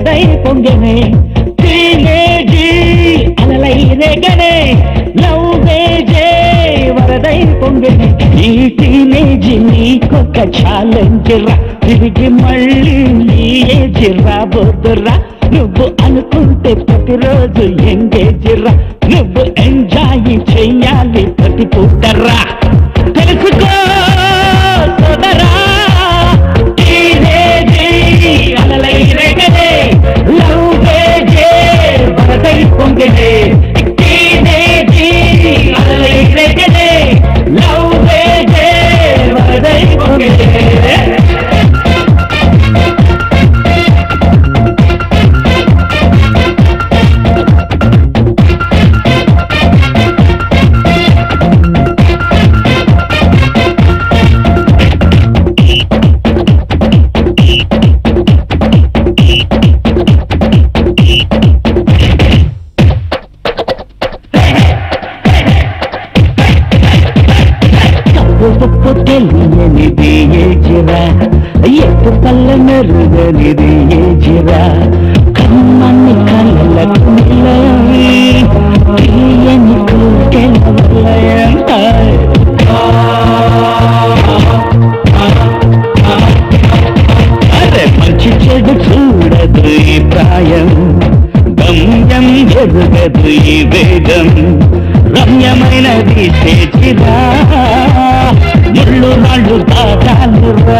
వరదై పొంగనే టీనేజీ అలలై రేగనే లవ్ మేజే వరదై పొంగనే ఈ టీనేజీ నీకొక ఛాలెంజ్ రా తిరిగి మళ్ళీ నీ ఏజ్ రాబోతురా నువ్వు అనుకుంటే ప్రతిరోజు ఎంగేజ్ రా నువ్వు ఎంజాయ్ చెయ్యాలి ప్రతి పూటరా తెలుసుకో సోదరా టీనేజీ అలలై రేగనే లవ్ మేజే వరదై పొంగనే టీనేజీ అలలై రేగనే లవ్ మేజే వరదై పొంగనే తప్పు తప్పు తెలియనిది ఏ జిరా ఎప్పు పల్ల మెరుగనిది ఏ జిరా కమ్మని కళ్ళకు నిలయం తీయని కోటెల వలయం అరే మంచి చెడు చూడదు ఈ ప్రాయం గమ్యం ఎరుగదు ఈ వేగం రమ్యమైనది చేచిరా ముళ్ళు రాళ్ళు దాటాలురా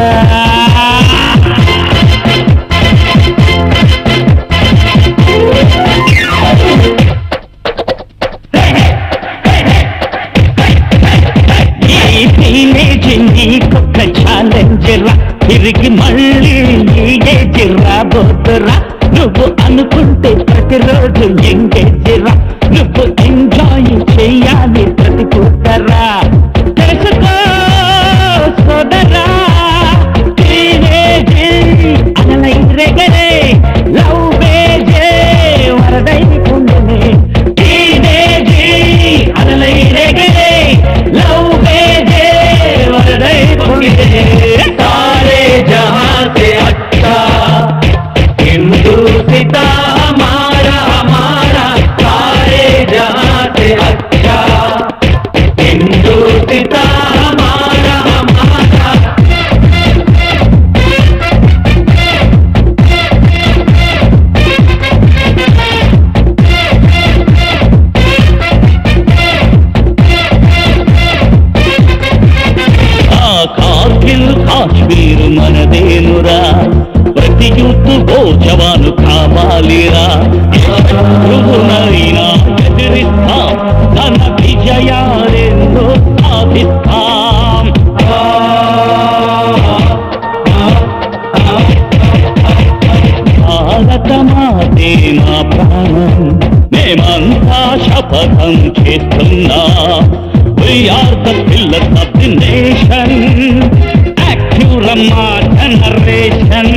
ఈ టీనేజ్ నీకొక ఛాలెంజ్ రా తిరిగి మళ్ళీ నీ ఏజ్ రాబోతురా నువ్వు అనుకుంటే ప్రతిరోజు ఎంగేజ్ రా నువ్వు ఎంజాయ్ చెయ్యాలి ప్రతి పూటరా తెలుసుకో సోదరా టీనేజ్ అలలై రెగరే లవ్ మేజే వరదై పొంగనే టీనేజ్ అలలై రెగరే లవ్ మేజే వరదై పొంగనే सारे जहां से अच्छा हिंदुस्ता हमारा हमारा सारे जहां से अच्छा हिंदुस्ता हमारा हमारा ఆ కార్గిల్ కాశ్మీర్ మనదేనురా ప్రతి యూత్ ఓ జవాను కావాలిరా శత్రువునైనా ఎదిరిస్తాం తన విజయాలెన్నో సాధిస్తాం భారత మాతే మా ప్రాణం మేమంతా శపథం చేస్తున్నా We are the pillars of the nation. Active Rama generation.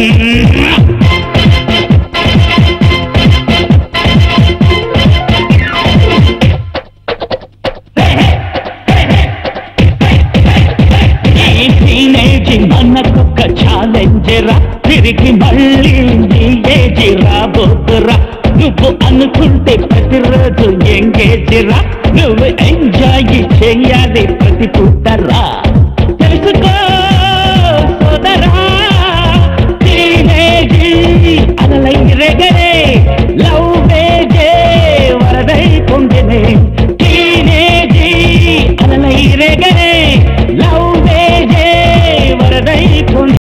ఈ టీనేజ్ మనకొక ఛాలెంజ్ రా తిరిగి మళ్ళీ నీ ఏజ్ రాబోతురా నువ్వు అనుకుంటే ప్రతిరోజు ఎంగేజ్ రా నువ్వు ఎంజాయ్ చెయ్యాలి ప్రతి పూటరా తెలుసుకో సోదరా టీనేజ్ అలలై రెగరే